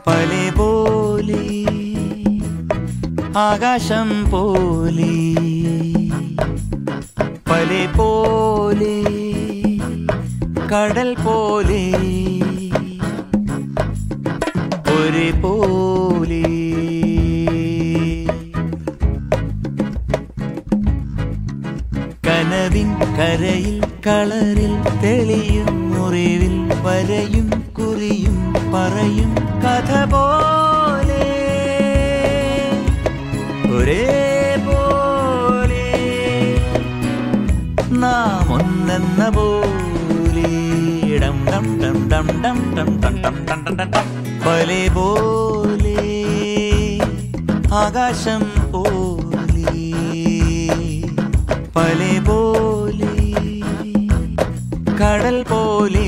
പലെ പോലെ ആകാശം പോലെ പലെ പോലെ കടൽ പോലെ ഒരേ പോലെ കനവിൻ കരയിൽ കളറിൽ തെളിയും മുറിവിൽ വരയും കുറിയും പറയും കഥ പോലെ ഒരേ പോലെ നാം ഒന്നെന്ന പോലെ ഡം ഡം ഡം ഡം ഡം ഡം ഡം ഡം ഡം ഡം ഡം ഡം. പലെ പോലെ ആകാശം പോലെ പലെ പോലെ കടൽ പോലെ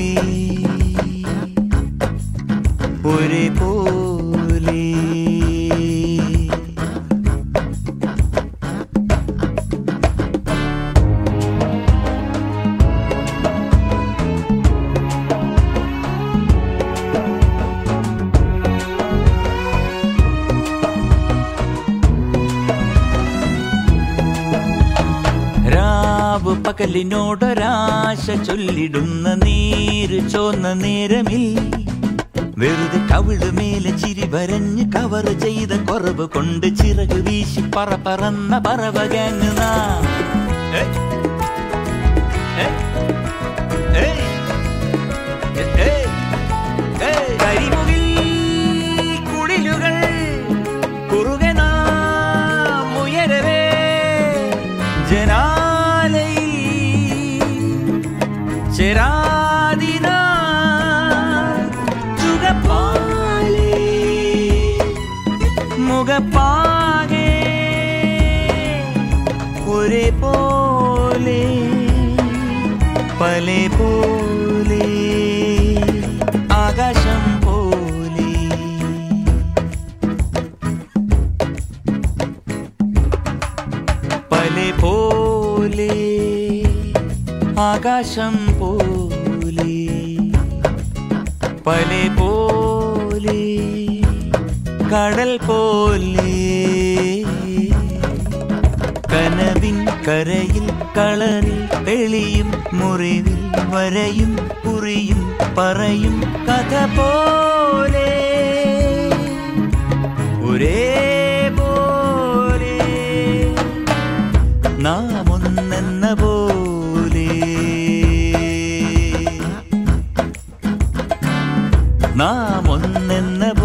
ഒരേ പോലെ രാവ് പകലിനോടൊരാശ ചൊല്ലിടുന്ന നീര് ചോന്ന നേരമിൽ വെറുതെ കവിള് മേലെ ചിരി വരഞ്ഞ് കവർ ചെയ്ത കുറവ് കൊണ്ട് ചിറക് വീശി പറ പറന്ന പറവ ഗാങ് നാം. ഏയ്. ഏയ്. ഏയ്. ഏയ്. ഏയ്. കരിമുകിൽ കുടിലുകൾ കുറുകെ നാം ഉയരവേ ജനാലയിൽ ചെരാതിന ചുകപ്പാലേ മുഖപ്പാകെ ഒരേ പോലെ പല പോലെ ആകാശം പോലെ പലെ പോലെ ആകാശം പോലെ പലെ പോലെ കടൽ പോലെ കനവിൻ കരയിൽ കളറിൽ തെളിയും മുറിവിൽ വരയും കുറിയും പറയും കഥ പോലെ ഒരേ പോലെ നാം ഒന്നെന്ന പോലെ നാം ഒന്നെന്ന